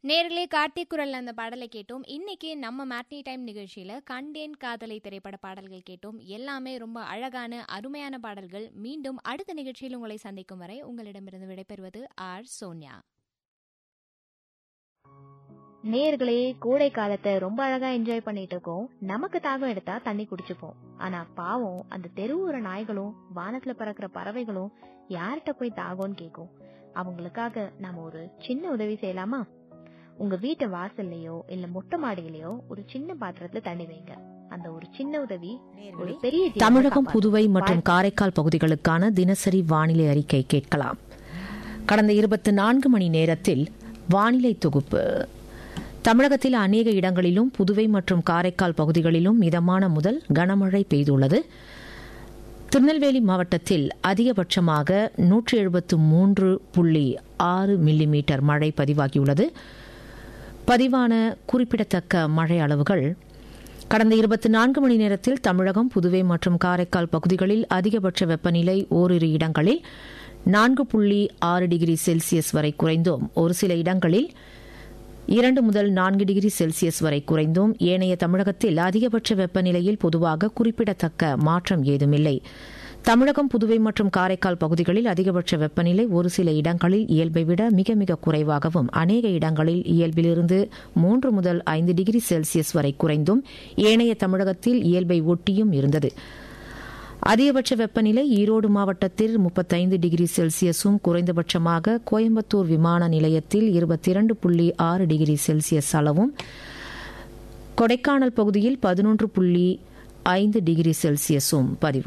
நேர்களே கார்த்திக் குரல் அந்த பாடலை கேட்டோம் இன்னைக்கு நம்ம மேட்னி டைம் நிகழ்ச்சியில கண்டேன் காதலை திரைப்பட பாடல்கள் கேட்டோம் எல்லாமே ரொம்ப அழகான அருமையான பாடல்கள் மீண்டும் அடுத்த நிகழ்ச்சியில் உங்களை சந்திக்கும் வரை உங்களிடமிருந்து விடைபெறுவது ஆர் சோனியா நேர்களே கோடை காலத்தை ரொம்ப அழகா என்ஜாய் பண்ணிட்டு இருக்கோம் நமக்கு தாகம் எடுத்தா தண்ணி குடிச்சுப்போம் ஆனா பாவம் அந்த தெருவோர நாய்களும் வானத்துல பறக்கிற பறவைகளும் யார்கிட்ட போய் தாகம்னு கேக்கும் அவங்களுக்காக நாம ஒரு சின்ன உதவி செய்யலாமா உங்க வீட்டு வாசல்லையோ இல்ல மொட்டை மாடியிலயோ ஒரு சின்ன பாத்திரத்துல தண்ணி வைங்க அந்த ஒரு சின்ன உதவி ஒரு பெரிய ஜீவனை தமிழகம் காப்பாத்தும். புதுவை மற்றும் காரைக்கால் பகுதிகளுக்கான தினசரி வானிலை அறிக்கை கேட்கலாம் கடந்த இருபத்தி நான்கு மணி நேரத்தில் வானிலை தொகுப்பு தமிழகத்தில் அநேக இடங்களிலும் புதுவை மற்றும் காரைக்கால் பகுதிகளிலும் மிதமான முதல் கனமழை பெய்துள்ளது திருநெல்வேலி மாவட்டத்தில் அதிகபட்சமாக நூற்றி எழுபத்து மூன்று புள்ளி ஆறு மில்லிமீட்டர் மழை பதிவாகியுள்ளது பதிவான குறிப்பிடத்தக்க மழை அளவுகள் கடந்த இருபத்தி நான்கு மணி நேரத்தில் தமிழகம் புதுவை மற்றும் காரைக்கால் பகுதிகளில் அதிகபட்ச வெப்பநிலை ஓரிரு இடங்களில் நான்கு புள்ளி ஆறு டிகிரி செல்சியஸ் வரை குறைந்தும் ஒரு சில இடங்களில் இரண்டு முதல் நான்கு டிகிரி செல்சியஸ் வரை குறைந்தும் ஏனைய தமிழகத்தில் அதிகபட்ச வெப்பநிலையில் பொதுவாக குறிப்பிடத்தக்க மாற்றம் ஏதுமில்லை தமிழகம் புதுவை மற்றும் காரைக்கால் பகுதிகளில் அதிகபட்ச வெப்பநிலை ஒரு சில இடங்களில் இயல்பை விட மிக மிக குறைவாகவும் அநேக இடங்களில் இயல்பிலிருந்து மூன்று முதல் ஐந்து டிகிரி செல்சியஸ் வரை குறைந்தும் ஏனைய தமிழகத்தில் இயல்பை ஒட்டியும் இருந்தது அதிகபட்ச வெப்பநிலை ஈரோடு மாவட்டத்தில் முப்பத்தைந்து டிகிரி செல்சியஸும் குறைந்தபட்சமாக கோயம்புத்தூர் விமான நிலையத்தில் இருபத்தி இரண்டு புள்ளி ஆறு டிகிரி செல்சியஸ் அளவும் கொடைக்கானல் பகுதியில் பதினொன்று புள்ளி ஐந்து டிகிரி செல்சியஸும் பதிவு